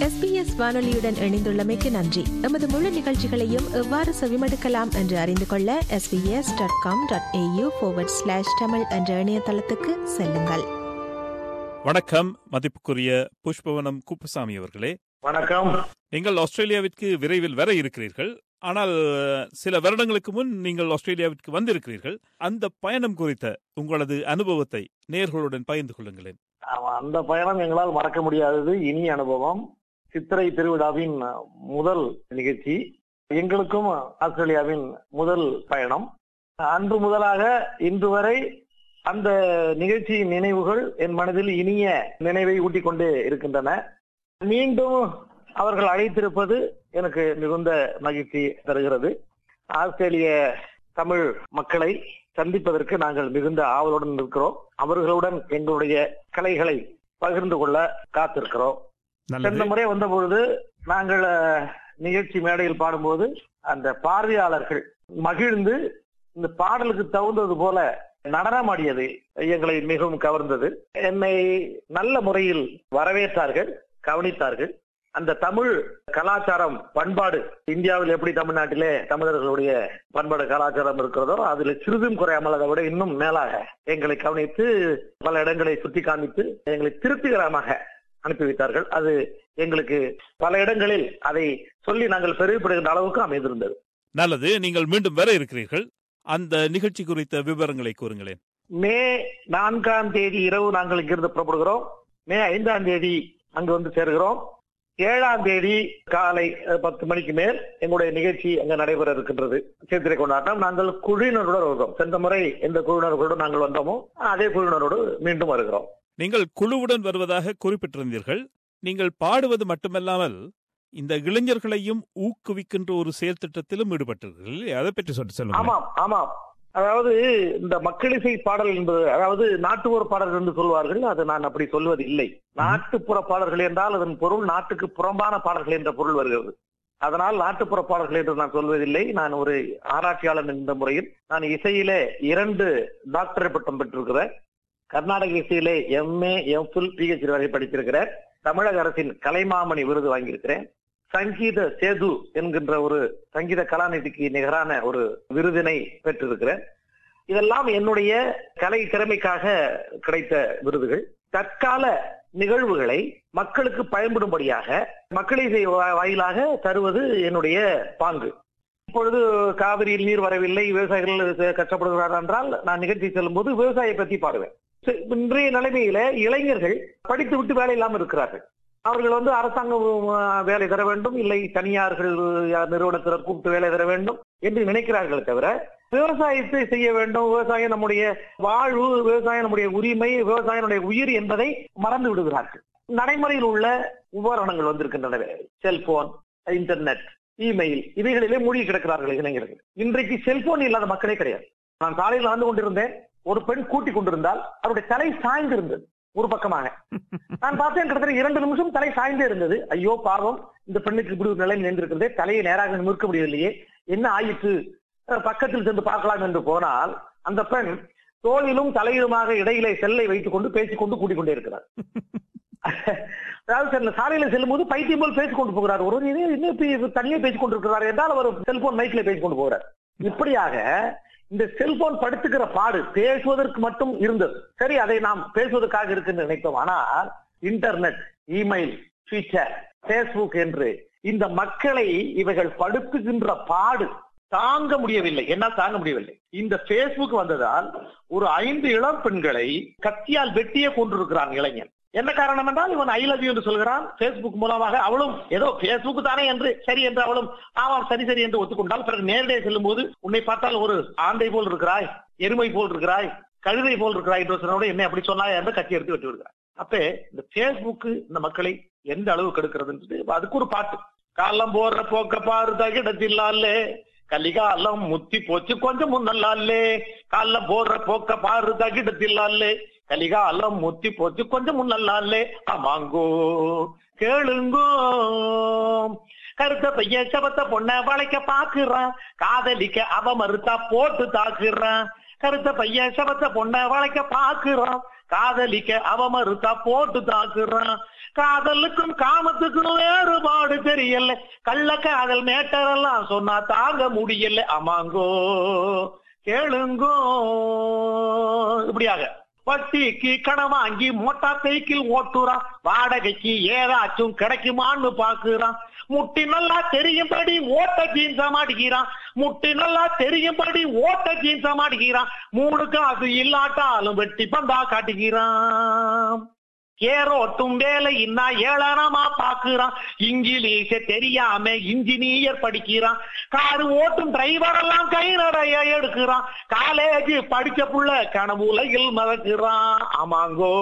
SBS வானொலியுடன் இணைந்துள்ளமைக்கு நன்றி எமது முழு நிகழ்ச்சிகளையும் எவ்வாறு செவிமடுக்கலாம் என்று அறிந்து கொள்ள SBS dot com dot AU slash Tamil என்ற இணையதளத்துக்கு செல்லுங்கள் வணக்கம் மதிப்புக்குரிய புஷ்பவனம் குப்புசாமி அவர்களே வணக்கம் நீங்கள் ஆஸ்திரேலியாவிற்கு விரைவில் வர இருக்கிறீர்கள் ஆனால் சில வருடங்களுக்கு முன் நீங்கள் ஆஸ்திரேலியாவிற்கு வந்திருக்கிறீர்கள் அந்த பயணம் குறித்த உங்களது அனுபவத்தை நேர்களுடன் பகிர்ந்து கொள்ளுங்களேன் ஆமா, அந்த பயணம் எங்களால் மறக்க முடியாதது இனிய அனுபவம் சித்திரை திருவிழாவின் முதல் நிகழ்ச்சி எங்களுக்கும் ஆஸ்திரேலியாவின் முதல் பயணம் அன்று முதலாக இன்று வரை அந்த நிகழ்ச்சியின் நினைவுகள் என் மனதில் இனிய நினைவை ஊட்டிக் கொண்டே இருக்கின்றன மீண்டும் அவர்கள் அழைத்திருப்பது எனக்கு மிகுந்த மகிழ்ச்சி தருகிறது ஆஸ்திரேலிய தமிழ் மக்களை சந்திப்பதற்கு நாங்கள் மிகுந்த ஆவலுடன் இருக்கிறோம் அவர்களுடன் எங்களுடைய கலைகளை பகிர்ந்து கொள்ள காத்திருக்கிறோம் சென்ற முறை வந்த பொழுது நாங்கள் அஹ், நிகழ்ச்சி மேடையில் பாடும்போது அந்த பார்வையாளர்கள் மகிழ்ந்து இந்த பாடலுக்கு தகுந்தது போல நடனமாடியது எங்களை மிகவும் கவர்ந்தது என்னை நல்ல முறையில் வரவேற்றார்கள் கவனித்தார்கள் அந்த தமிழ் கலாச்சாரம் பண்பாடு இந்தியாவில் எப்படி தமிழ்நாட்டிலே தமிழர்களுடைய பண்பாடு கலாச்சாரம் இருக்கிறதோ அதுல சிறிதும் குறையாமல் அதை விட இன்னும் மேலாக எங்களை கவனித்து பல இடங்களை சுட்டி காமித்து எங்களை திருப்திகரமாக அனுப்பி வைத்தார்கள் அது எங்களுக்கு பல இடங்களில் அதை சொல்லி நாங்கள் பெருமைப்படுகின்ற அளவுக்கு அமைந்திருந்தது நல்லது நீங்கள் மீண்டும் வர இருக்கிறீர்கள் அந்த நிகழ்ச்சி குறித்த விவரங்களை கூறுங்களேன் மே நான்காம் தேதி இரவு நாங்கள் இங்கிருந்து புறப்படுகிறோம் மே ஐந்தாம் தேதி அங்கு வந்து சேர்கிறோம் ஏழாம் தேதி காலை அஹ், பத்து மணிக்கு மேல் எங்களுடைய நிகழ்ச்சி அங்க நடைபெற இருக்கின்றது சித்திரை கொண்டாட்டம் நாங்கள் குழுவினருடன் வருகிறோம் சென்ற முறை எந்த குழுவினர்களோடு நாங்கள் வந்தோமோ அதே குழுவினரோடு மீண்டும் வருகிறோம் நீங்கள் குழுவுடன் வருவதாக குறிப்பிட்டிருந்தீர்கள் நீங்கள் பாடுவது மட்டுமல்லாமல் இந்த இளைஞர்களையும் ஊக்குவிக்கின்ற ஒரு செயல் திட்டத்திலும் ஈடுபட்டீர்கள் இல்லையா? அதை பற்றி சொல்லி சொல்லுங்க ஆமாம் ஆமாம் அதாவது இந்த மக்களிசை பாடல் என்பது அதாவது நாட்டுப்புற பாடல்கள் என்று சொல்வார்கள் அது நான் அப்படி சொல்வது இல்லை நாட்டுப்புற பாடல்கள் என்றால் அதன் பொருள் நாட்டுக்கு புறம்பான பாடல்கள் என்ற பொருள் வருகிறது அதனால் நாட்டுப்புற பாடல்கள் என்று நான் சொல்வதில்லை நான் ஒரு ஆராய்ச்சியாளர் என்ற முறையில் நான் இசையிலே இரண்டு டாக்டர் பட்டம் பெற்றிருக்கிறேன் கர்நாடக இசையிலே எம்ஏ எம்ஃபில் பிஹெச்டி வரை படித்திருக்கிறேன் தமிழக அரசின் கலைமாமணி விருது வாங்கியிருக்கிறேன் சங்கீத சேது என்கின்ற ஒரு சங்கீத கலாநிதிக்கு நிகரான ஒரு விருதினை பெற்றிருக்கிறேன் இதெல்லாம் என்னுடைய கலை திறமைக்காக கிடைத்த விருதுகள் தற்கால நிகழ்வுகளை மக்களுக்கு பயன்படும்படியாக மக்களிசை வா- வாயிலாக தருவது என்னுடைய பாங்கு இப்பொழுது காவிரியில் நீர் வரவில்லை விவசாயிகள் ச- கஷ்டப்படுகிறார்கள் என்றால் நான் நிகழ்ச்சி செல்லும் போது விவசாயியை பற்றி பாடுவேன் சரி, இன்றைய நிலைமையில இளைஞர்கள் படித்து விட்டு வேலை இல்லாமல் இருக்கிறார்கள் அவர்கள் வந்து அரசாங்கம் அஹ், வேலை தர வேண்டும் இல்லை தனியார்கள் அஹ், நிறுவனத்தினர் கூப்பிட்டு வேலை தர வேண்டும் என்று நினைக்கிறார்களே தவிர விவசாயத்தை செய்ய வேண்டும் விவசாயம் நம்முடைய வாழ்வு விவசாயம் நம்முடைய உரிமை விவசாயம் நம்முடைய உயிர் என்பதை மறந்து விடுகிறார்கள் நடைமுறையில் உள்ள உபகரணங்கள் வந்திருக்கின்றன செல்போன் இன்டர்நெட் இமெயில் இவைகளிலே மூழ்கி கிடக்கிறார்கள் இளைஞர்கள் இன்றைக்கு செல்போன் இல்லாத மக்களே கிடையாது நான் காலையில் வந்து கொண்டிருந்தேன் ஒரு பெண் கூட்டிக் கொண்டிருந்தால் அவருடைய தலை சாய்ந்திருந்தது ஒரு பக்கமாக நான் பார்த்தேன் கிட்டத்தட்ட இரண்டு நிமிஷம் தலை சாய்ந்தே இருந்தது ஐயோ பாவம் இந்த பெண்ணுக்கு இப்படி ஒரு நிலை நின்றிருக்கிறதே தலையை நேராக நிமிர்க்க முடியவில்லையே என்ன ஆயிற்று அஹ் பக்கத்தில் சென்று பார்க்கலாம் என்று போனால் அந்த பெண் தோளிலும் தலையிலுமாக இடையிலே செல்லை வைத்துக் கொண்டு பேசிக் கொண்டு கூட்டிக் கொண்டே இருக்கிறார் அதாவது சார் சாலையில செல்லும் போது பைத்தியம் போல் பேசிக் கொண்டு போகிறார் ஒரு இன்னும் இன்னும் தனியே பேசிக் கொண்டிருக்கிறார் என்றால் அவர் செல்போன் மைக்ல பேசிக் கொண்டு போகிறார் இப்படியாக இந்த செல்போன் படுத்துக்கிற பாடு பேசுவதற்கு மட்டும் இருந்தது சரி அதை நாம் பேசுவதற்காக இருக்குன்னு நினைத்தோம் ஆனால் இன்டர்நெட் இமெயில் ட்விட்டர் பேஸ்புக் என்று இந்த மக்களை இவைகள் படுத்துகின்ற பாடு தாங்க முடியவில்லை என்ன தாங்க முடியவில்லை இந்த பேஸ்புக் வந்ததால் ஒரு ஐந்து இளம் பெண்களை கத்தியால் வெட்டியே கொண்டிருக்கிறான் இளைஞன் என்ன காரணம் என்றால் இவன் ஐ லவ் யூ என்று சொல்கிறான் பேஸ்புக் மூலமாக அவளும் ஏதோ பேஸ்புக் தானே என்று சரி என்று அவளும் ஆமாம் சரி சரி என்று ஒத்துக்கொண்டால் பிறகு நேரடியாக செல்லும் போது உன்னை பார்த்தால் ஒரு ஆந்தை போல் இருக்கிறாய் எருமை போல் இருக்கிறாய் கழுதை போல் இருக்கிறாய் என்று சொன்னோட என்ன அப்படி சொன்னாய் என்று கத்தி எடுத்து வெட்டி விடுகிறார் அப்ப இந்த பேஸ்புக் இந்த மக்களை எந்த அளவு கெடுக்கிறதுன்றது அதுக்கு ஒரு பாட்டு காலம் போற போக்க பாரு தகிடத்தில்லாலே கலிகாலம் முத்தி போச்சு கொஞ்சம் முன்னல்லாலே காலம் போற போக்க பாரு தகிடத்தில்லாலே கலிகாலம் முத்தி போச்சு கொஞ்சம் முன்னல்லாலே ஆமாங்கோ கேளுங்கோ கருத்த பையன் சபத்த பொண்ண வளைக்க பாக்குறான் காதலிக்க அவ மறுத்தா போட்டு தாக்குறான் கருத்த பையன் சபத்த பொண்ண வளைக்க பாக்குறான் காதலிக்க அவ மறுத்தா போட்டு தாக்குறான் காதலுக்கும் காமத்துக்கும் வேறுபாடு தெரியல கள்ள காதல் மேட்டரெல்லாம் சொன்னா தாங்க முடியல அமாங்கோ கேளுங்கோ இப்படியாக வட்டிக்கு கடன் வாங்கி மோட்டார் சைக்கிள் ஓட்டுறான் வாடகைக்கு ஏதாச்சும் கிடைக்குமான்னு பாக்குறான் முட்டி நல்லா தெரியும்படி ஓட்ட ஜீன்ஸா மாட்டிக்கிறான் முட்டி நல்லா தெரியும்படி ஓட்ட ஜீன்ஸா மாட்டிக்கிறான் மூணு காசு இல்லாட்டாலும் வெட்டி பந்தா காட்டிக்கிறான் ஏரோட்டும் வேலை இன்னா ஏளனமா பாக்குறான் இங்கிலீஷ தெரியாம இன்ஜினியர் படிக்கிறான் காரு ஓட்டும் டிரைவர் எல்லாம் கை நடைய எடுக்கிறான் காலேஜ் படிச்ச புள்ள கனவுலையில் மறக்கிறான் ஆமாங்கோ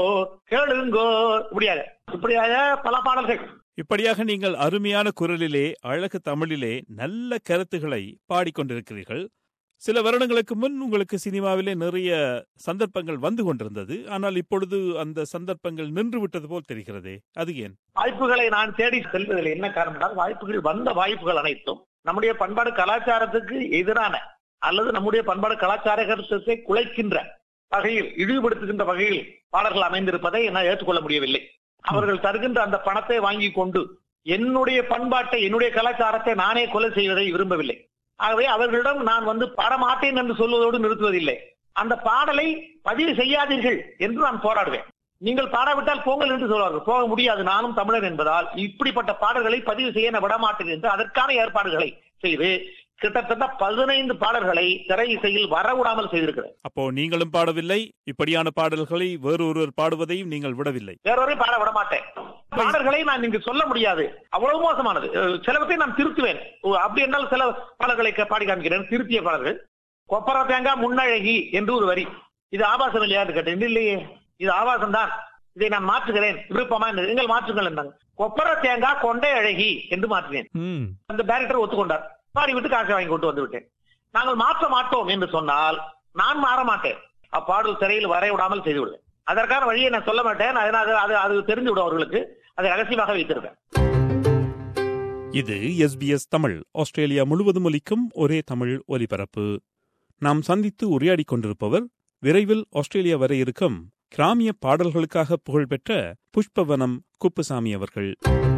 கேளுங்கோ இப்படியாக இப்படியாக பல பாடல்கள் இப்படியாக நீங்கள் அருமையான குரலிலே அழகு தமிழிலே நல்ல கருத்துக்களை பாடிக்கொண்டிருக்கிறீர்கள் சில வருடங்களுக்கு முன் உங்களுக்கு சினிமாவிலே நிறைய சந்தர்ப்பங்கள் வந்து கொண்டிருந்தது ஆனால் இப்பொழுது அந்த சந்தர்ப்பங்கள் நின்று விட்டது போல் தெரிகிறதே அது ஏன் வாய்ப்புகளை நான் தேடி செல்வதில் என்ன காரணம் என்றால் வாய்ப்புகள் வந்த வாய்ப்புகள் அனைத்தும் நம்முடைய பண்பாடு கலாச்சாரத்துக்கு எதிரான அல்லது நம்முடைய பண்பாடு கலாச்சாரத்தை குலைக்கின்ற வகையில் இழிவுபடுத்துகின்ற வகையில் பாடல்கள் அமைந்திருப்பதை என்னால் ஏற்றுக்கொள்ள முடியவில்லை அவர்கள் தருகின்ற அந்த பணத்தை வாங்கி கொண்டு என்னுடைய பண்பாட்டை என்னுடைய கலாச்சாரத்தை நானே கொலை செய்வதை விரும்பவில்லை ஆகவே அவர்களிடம் நான் வந்து பாடமாட்டேன் என்று சொல்வதோடு நிறுத்துவதில்லை அந்த பாடலை பதிவு செய்யாதீர்கள் என்று நான் போராடுவேன் நீங்கள் பாடாவிட்டால் போங்கள் என்று சொல்வார்கள் போக முடியாது நானும் தமிழன் என்பதால் இப்படிப்பட்ட பாடல்களை பதிவு செய்ய நான் விடமாட்டேன் என்று அதற்கான ஏற்பாடுகளை செய்து கிட்டத்தட்ட பதினைந்து பாடல்களை திரை இசையில் வரவிடாமல் செய்திருக்கிறேன் அப்போ நீங்களும் பாடவில்லை இப்படியான பாடல்களை வேறொருவர் பாடுவதையும் நீங்கள் விடவில்லை வேறொரு பாட விட மாட்டேன் பாடல்களை நான் இங்கு சொல்ல முடியாது அவ்வளவு மோசமானது அஹ் சிலவற்றை நான் திருத்துவேன் ஓ, அப்படி என்றால் சில பாடல்களை க- பாடி காமிக்கிறேன் திருத்திய பாடல்கள் கொப்பர தேங்காய் முன்னழகி என்று ஒரு வரி இது ஆபாசம் இல்லையான்னு கேட்டேன் இல்லையே இது ஆபாசம் தான் இதை நான் மாற்றுகிறேன் விருப்பமா என்று நீங்கள் மாற்றுங்கள் என்றாங்க கொப்பர தேங்காய் கொண்டை அழகி என்று மாற்றினேன் ம் அந்த டைரக்டர் ஒத்துக்கொண்டார் பாடிவிட்டு காசை வாங்கி கொண்டு வந்து விட்டேன் நாங்கள் மாற்ற மாட்டோம் என்று சொன்னால் நான் மாற மாட்டேன் அப்பாடல் திரையில் வரைய விடாமல் செய்து விடுவேன் அதற்கான வழியை நான் சொல்ல மாட்டேன் அதனால அது அது தெரிந்து விடும் அவர்களுக்கு அதை ரகசியமாக வைத்திருப்பேன் இது எஸ்பிஎஸ் தமிழ் ஆஸ்திரேலியா முழுவதும் ஒலிக்கும் ஒரே தமிழ் ஒலிபரப்பு நாம் சந்தித்து உரையாடிக் கொண்டிருப்பவர் விரைவில் ஆஸ்திரேலியா வர இருக்கும் கிராமிய பாடல்களுக்காக புகழ்பெற்ற புஷ்பவனம் குப்புசாமி அவர்கள்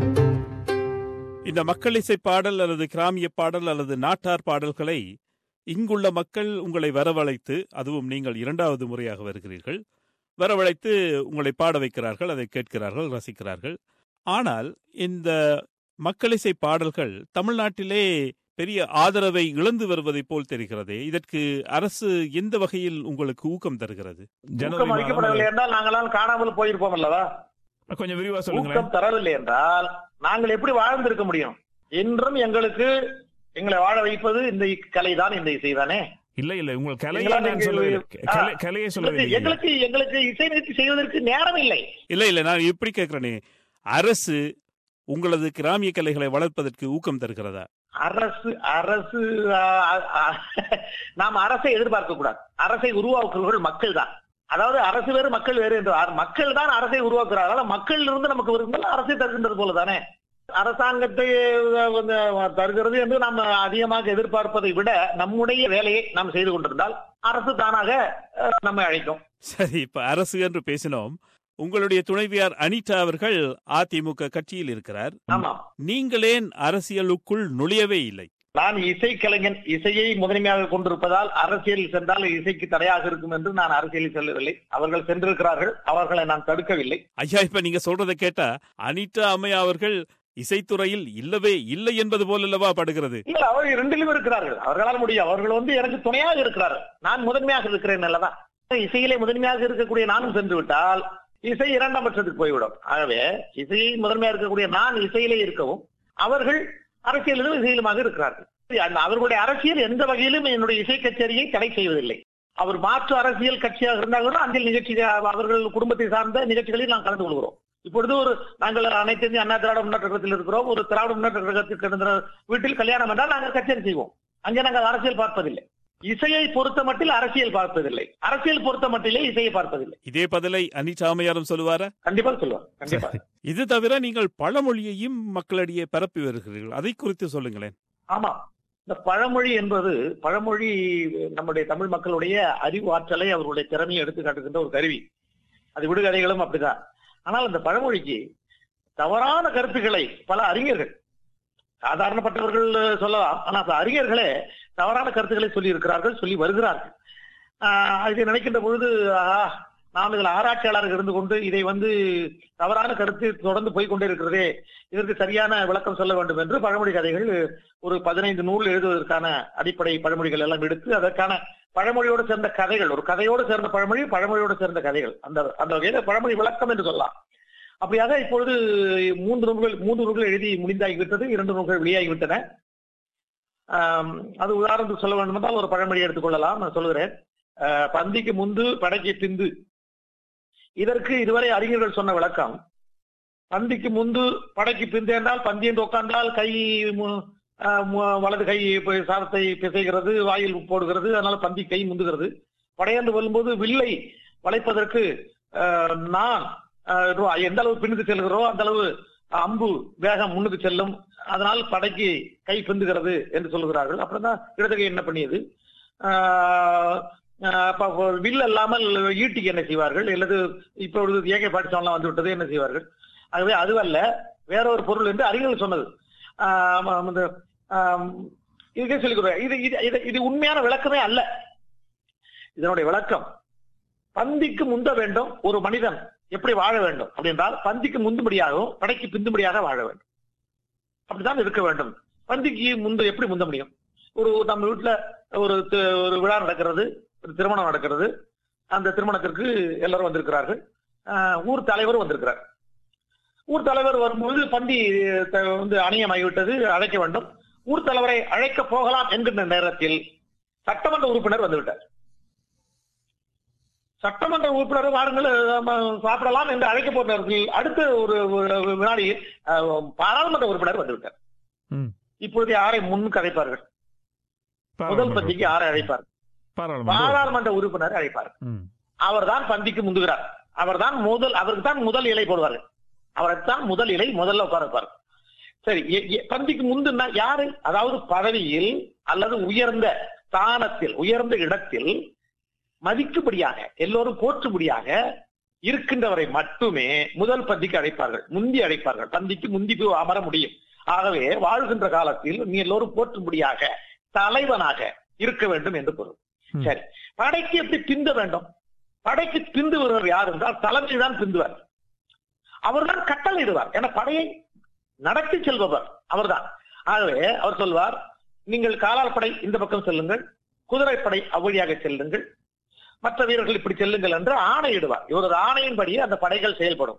இந்த மக்கள் இசை பாடல் அல்லது கிராமிய பாடல் அல்லது நாட்டார் பாடல்களை இங்குள்ள மக்கள் உங்களை வரவழைத்து அதுவும் நீங்கள் இரண்டாவது முறையாக வருகிறீர்கள் வரவழைத்து உங்களை பாட வைக்கிறார்கள் அதை கேட்கிறார்கள் ரசிக்கிறார்கள் ஆனால் இந்த மக்களிசை பாடல்கள் தமிழ்நாட்டிலே பெரிய ஆதரவை இழந்து வருவதைப் போல் தெரிகிறதே இதற்கு அரசு எந்த வகையில் உங்களுக்கு ஊக்கம் தருகிறது ஊக்கம் அளிக்கப்படவில்லை என்றால் நாங்களாம் காணாமல் போயிருப்போம் அல்லவா கொஞ்சம் விரிவா சொல்லுங்களேன் ஊக்கம் தரவில்லை என்றால் நாங்கள் எப்படி வாழ்ந்திருக்க முடியும் இன்றும் எங்களுக்கு எங்களை வாழ வைப்பது இந்த கலைதான் இந்த இசைதானே இல்ல இல்ல உங்கள் கலையை எங்களால் நான் இங்கு- சொல்லவில்லை ஆ. கலை- கலையை சொல்லவில்லை எங்களுக்கு எங்களுக்கு இசை நிகழ்ச்சி செய்வதற்கு நேரம் இல்லை இல்ல இல்ல நான் இப்படி கேட்கிறேனே அரசு உங்களது கிராமிய கலைகளை வளர்ப்பதற்கு ஊக்கம் தருகிறதா அரசு அரசு ஆ, ஆ, நாம் அரசை எதிர்பார்க்க கூடாது அரசை உருவாக்குவர்கள் மக்கள் தான் அதாவது அரசு வேறு மக்கள் வேறு என்று அர- மக்கள் தான் அரசை உருவாக்குறார்கள் மக்கள் இருந்து நமக்கு வருங்கள் அரசை தருகின்றது போல தானே அரசாங்கத்தை அஹ், வந்து, தருகிறது என்று நாம் அதிகமாக எதிர்பார்ப்பதை விட நம்முடைய வேலையை நாம் செய்து கொண்டிருந்தால் அரசு தானாக அஹ், நம்மை அழைக்கும் சரி இப்ப அரசு என்று பேசினோம் உங்களுடைய துணைவியார் அனிதா அவர்கள் அதிமுக கட்சியில் இருக்கிறார் ஆமாம் நீங்களேன் அரசியலுக்குள் நுழையவே இல்லை நான் இசைக்கலைஞன் இசையை முதன்மையாக கொண்டிருப்பதால் அரசியலில் சென்றால் இசைக்கு தடையாக இருக்கும் என்று நான் அரசியலில் செல்லவில்லை அவர்கள் சென்றிருக்கிறார்கள் அவர்களை நான் தடுக்கவில்லை ஐயா இப்ப நீங்க சொல்றதை கேட்டா அனிதா அம்மையா அவர்கள் இசைத்துறையில் இல்லவே இல்லை என்பது போலல்லவா படுகிறது இல்ல அவர்கள் இரண்டிலும் இருக்கிறார்கள் அவர்களால் முடியும் அவர்கள் வந்து எனக்கு துணையாக இருக்கிறார்கள் நான் முதன்மையாக இருக்கிறேன் அல்லவா இசையிலே முதன்மையாக இருக்கக்கூடிய நானும் சென்று விட்டால் இசை இரண்டாம் பட்சத்துக்கு போய்விடும் ஆகவே இசையை முதன்மையாக இருக்கக்கூடிய நான் இசையிலே இருக்கவும் அவர்கள் அரசியலிலும் இசையிலுமாக இருக்கிறார்கள் அந்த அவர்களுடைய அரசியல் எந்த வகையிலும் என்னுடைய இசை கச்சேரியை தடை செய்வதில்லை அவர் மாற்று அரசியல் கட்சியாக இருந்தால் கூட அந்த நிகழ்ச்சி அவர்கள் குடும்பத்தை சார்ந்த நிகழ்ச்சிகளில் நாம் கலந்து கொள்கிறோம் இப்பொழுது ஒரு நாங்கள் அனைத்து இந்திய அண்ணா திராவிட முன்னேற்ற கழகத்தில் இருக்கிறோம் ஒரு திராவிட முன்னேற்ற கழகத்தில் கிடந்த வீட்டில் கல்யாணம் என்றால் நாங்கள் கச்சேரி செய்வோம் அங்கே நாங்கள் அரசியல் பார்ப்பதில்லை இசையை பொறுத்த மட்டில் அரசியல் பார்ப்பதில்லை அரசியல் பொறுத்த மட்டிலே இசையை பார்ப்பதில்லை இதே பதிலை அனிதா அம்மையாரும் சொல்லுவாரா கண்டிப்பாக சொல்லுவார் கண்டிப்பா இது தவிர நீங்கள் பழமொழியையும் மக்களிடையே பரப்பி வருகிறீர்கள் அதை குறித்து சொல்லுங்களேன் ஆமா இந்த பழமொழி என்பது பழமொழி நம்முடைய தமிழ் மக்களுடைய அறிவு ஆற்றலை அவர்களுடைய திறமையை எடுத்து காட்டுகின்ற ஒரு கருவி அது விடுகதைகளும் அப்படிதான் ஆனால் அந்த பழமொழிக்கு தவறான கருத்துக்களை பல அறிஞர்கள் சாதாரணப்பட்டவர்கள் சொல்லலாம் ஆனால் அந்த அறிஞர்களே தவறான கருத்துக்களை சொல்லி இருக்கிறார்கள் சொல்லி வருகிறார்கள் ஆஹ் இதை நினைக்கின்ற பொழுது ஆஹா, நாம் இதில் ஆராய்ச்சியாளர்கள் இருந்து கொண்டு இதை வந்து தவறான கருத்து தொடர்ந்து போய் கொண்டே இருக்கிறதே இதற்கு சரியான விளக்கம் சொல்ல வேண்டும் என்று பழமொழி கதைகள் ஒரு பதினைந்து நூல் எழுதுவதற்கான அடிப்படை பழமொழிகள் எல்லாம் எடுத்து அதற்கான பழமொழியோடு சேர்ந்த கதைகள் ஒரு கதையோடு சேர்ந்த பழமொழி பழமொழியோடு சேர்ந்த கதைகள் அந்த அந்த வகையில பழமொழி விளக்கம் என்று சொல்லலாம் அப்படியாக இப்பொழுது மூன்று நூல்கள் மூன்று நூல்கள் எழுதி முடிந்தாகிவிட்டது இரண்டு நூல்கள் வெளியாகிவிட்டன ஆம், அது உதாரணத்துக்கு சொல்ல வேண்டும் என்றால் ஒரு பழமொழி எடுத்துக்கொள்ளலாம் நான் சொல்கிறேன் ஆஹ், பந்திக்கு முந்து படைக்கு பிந்து இதற்கு இதுவரை அறிஞர்கள் சொன்ன விளக்கம் பந்திக்கு முந்து படைக்கு பிந்து என்றால் பந்தி என்று உட்கார்ந்தால் கை மு- ஆஹ் மு- வலது கை போய் சாதத்தை பிசைகிறது வாயில் போடுகிறது அதனால பந்தி கை முந்துகிறது படையென்று வரும்போது வில்லை வளைப்பதற்கு ஆஹ், நான் ஆஹ், எந்த அளவு பின்னுக்கு செல்கிறோ அந்த அளவு அம்பு வேகம் முன்னுக்கு செல்லும் அதனால் படைக்கு கை பிந்துகிறது என்று சொல்லுகிறார்கள் அப்படிதான் இடதுகை என்ன பண்ணியது ஆஹ், ஆஹ், அப்ப வில் அல்லாமல் ஈட்டிக்கு என்ன செய்வார்கள் அல்லது இப்பொழுது ஏகை பாட்டிச்சாலாம் வந்து விட்டது என்ன செய்வார்கள் ஆகவே அதுவல்ல வேற ஒரு பொருள் என்று அறிஞர்கள் சொன்னது ஆஹ் ஆம், இந்த, ஆம், இதுக்கே சொல்லிக் கொடுக்கிறேன். இது இது இது இது உண்மையான விளக்கமே அல்ல இதனுடைய விளக்கம் பந்திக்கு முந்த வேண்டும் ஒரு மனிதன் எப்படி வாழ வேண்டும் அப்படின்றால் பந்திக்கு முந்தும்படியாகவும் படைக்கு பிந்தும்படியாக வாழ வேண்டும் அப்படித்தான் இருக்க வேண்டும் பந்திக்கு முந்த எப்படி முந்த முடியும் ஒரு நம்ம வீட்டுல ஒரு தி- ஒரு விழா நடக்கிறது ஒரு திருமணம் நடக்கிறது அந்த திருமணத்திற்கு எல்லாரும் வந்திருக்கிறார்கள் ஆஹ் ஊர் தலைவர் வந்திருக்கிறார் ஊர் தலைவர் வரும்போது பந்தி த- வந்து அணியமாகிவிட்டது அழைக்க வேண்டும் ஊர் தலைவரை அழைக்க போகலாம் என்கின்ற நேரத்தில் சட்டமன்ற உறுப்பினர் வந்துவிட்டார் சட்டமன்ற உறுப்பினர் வாருங்கள் நம்ம சாப்பிடலாம் என்று அழைக்க போன நேரத்தில் அடுத்த ஒரு ஒரு வினாடி அஹ், பாராளுமன்ற உறுப்பினர் வந்துவிட்டார் ம். இப்பொழுது யாரை முன்னுக்கு அழைப்பார்கள் முதல் பந்திக்கு யாரை அழைப்பார் பாராளுமன்ற பாராளுமன்ற உறுப்பினர் அழைப்பார் ம். அவர்தான் பந்திக்கு முந்துகிறார் அவர்தான் முதல் அவருக்கு தான் முதல் இலை போடுவார்கள் அவரைத்தான் முதல் இலை முதல்ல உட்கார வைப்பார் சரி எ- எ- பந்திக்கு முந்துன்னா யாரு அதாவது பதவியில் அல்லது உயர்ந்த ஸ்தானத்தில் உயர்ந்த இடத்தில் மதிக்கும்படியாக எல்லோரும் போற்றும்படியாக இருக்கின்றவரை மட்டுமே முதல் பந்திக்கு அழைப்பார்கள் முந்தி அழைப்பார்கள் பந்திக்கு முந்தி போய் அமர முடியும் ஆகவே வாழ்கின்ற காலத்தில் நீ எல்லோரும் போற்றும்படியாக தலைவனாக இருக்க வேண்டும் என்று பொருள் ம். சரி படைக்கு எப்படி பிந்த வேண்டும் படைக்கு பிந்து வருவர் யார் என்றால் தலைமை தான் பிந்துவார் அவர்தான் கட்டளையிடுவார் என படையை நடத்தி செல்பவர் அவர்தான் ஆகவே அவர் சொல்வார் நீங்கள் காலால் படை இந்த பக்கம் செல்லுங்கள் குதிரைப்படை அவ்வழியாக செல்லுங்கள் மற்ற வீரர்கள் இப்படி செல்லுங்கள் என்று ஆணையிடுவார் இவரது ஆணையின்படி அந்த படைகள் செயல்படும்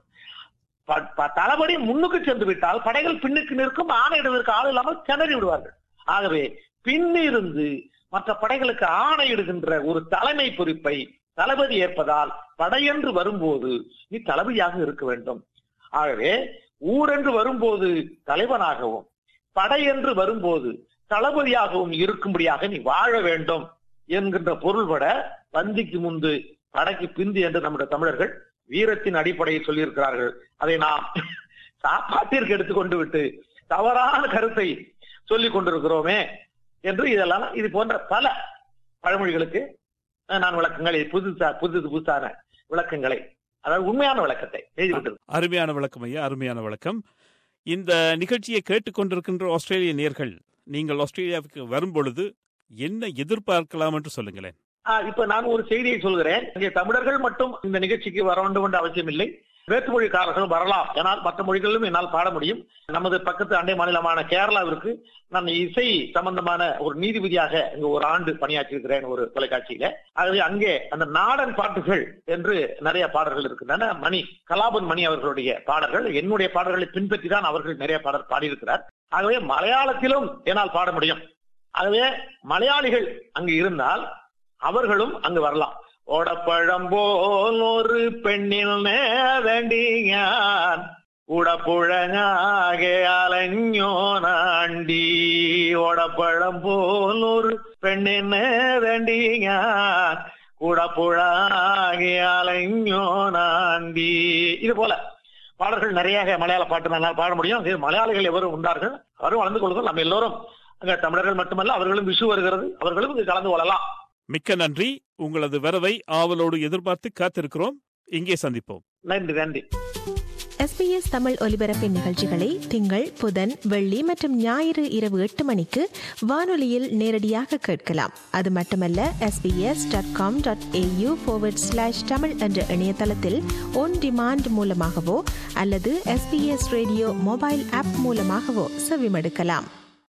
ப- ப- தளபதி முன்னுக்கு சென்று விட்டால் படைகள் பின்னுக்கு நிற்கும் ஆணையிடுவதற்கு ஆள் இல்லாமல் திணறி விடுவார்கள் ஆகவே பின்னிருந்து மற்ற படைகளுக்கு ஆணையிடுகின்ற ஒரு தலைமை பொறுப்பை தளபதி ஏற்பதால் படையென்று வரும்போது நீ தளபதியாக இருக்க வேண்டும் ஆகவே ஊரென்று வரும்போது தலைவனாகவும் படையென்று வரும்போது தளபதியாகவும் இருக்கும்படியாக நீ வாழ வேண்டும் என்கின்ற பொருள்பட வந்திக்கு முந்து படைக்கு பிந்து என்று நம்முடைய தமிழர்கள் வீரத்தின் அடிப்படையில் சொல்லியிருக்கிறார்கள் அதை நாம் சாப்பாட்டிற்கு எடுத்துக்கொண்டு விட்டு தவறான கருத்தை சொல்லிக் கொண்டிருக்கிறோமே என்று இதெல்லாம் இது போன்ற பல பழமொழிகளுக்கு அஹ், நான் விளக்கங்களை புதுசா புது புதுசான விளக்கங்களை அதாவது உண்மையான விளக்கத்தை எழுதிவிட்டு அருமையான விளக்கம் ஐயா அருமையான விளக்கம் இந்த நிகழ்ச்சியை கேட்டுக்கொண்டிருக்கின்ற ஆஸ்திரேலிய நேர்கள் நீங்கள் ஆஸ்திரேலியாவுக்கு வரும்பொழுது என்ன எதிர்பார்க்கலாம் என்று சொல்லுங்களேன் ஆஹ் இப்ப நான் ஒரு செய்தியை சொல்கிறேன் இங்கே தமிழர்கள் மட்டும் இந்த நிகழ்ச்சிக்கு வர வேண்டும் என்ற அவசியம் இல்லை வேற்றுமொழிக்காரர்கள் வரலாம் ஏனால் மற்ற மொழிகளிலும் என்னால் பாட முடியும் நமது பக்கத்து அண்டை மாநிலமான கேரளாவிற்கு நான் இசை சம்பந்தமான ஒரு நீதிபதியாக இங்கு ஒரு ஆண்டு பணியாற்றியிருக்கிறேன் ஒரு தொலைக்காட்சியில ஆகவே அங்கே அந்த நாடன் பாட்டுகள் என்று நிறைய பாடல்கள் இருக்கின்றன மணி கலாபன் மணி அவர்களுடைய பாடல்கள் என்னுடைய பாடல்களை பின்பற்றி தான் அவர்கள் நிறைய பாடல் பாடியிருக்கிறார் ஆகவே மலையாளத்திலும் என்னால் பாட முடியும் ஆகவே மலையாளிகள் அங்கு இருந்தால் அவர்களும் அங்கு வரலாம் ஓடப்பழம் போல் ஒரு பெண்ணில் നേടണ്ടി ഞാൻ ഉടപ്പുഴങ്ങാകെ അലഞ്ഞോ നാണ്ടി ഓടപ്പഴം പോലൊരു പെണ്ണിനെ നേടണ്ടി ഞാൻ உடப்புழாகி அலைஞோ நாண்டி இது போல பாடல்கள் நிறைய மலையாள பாட்டு நல்லா பாட முடியும் இது மலையாளிகள் எவரும் உண்டார்கள் அவரும் வளர்ந்து கொள்ளுங்கள் நம்ம எல்லோரும் அங்க தமிழர்கள் மட்டுமல்ல அவர்களும் விஷு வருகிறது அவர்களும் இங்கு கலந்து கொள்ளலாம் மிக்க நன்றி உங்களது வரவை ஆவலோடு எதிர்பார்த்து காத்திருக்கிறோம் இங்கே சந்திப்போம் நன்றி நன்றி எஸ்பிஎஸ் தமிழ் ஒலிபரப்பின் நிகழ்ச்சிகளை திங்கள் புதன் வெள்ளி மற்றும் ஞாயிறு இரவு எட்டு மணிக்கு வானொலியில் நேரடியாக கேட்கலாம் அது மட்டுமல்ல SBS dot com dot AU slash Tamil என்ற இணையதளத்தில் ஒன் டிமாண்ட் மூலமாகவோ அல்லது எஸ்பிஎஸ் ரேடியோ மொபைல் ஆப் மூலமாகவோ செவிமடுக்கலாம்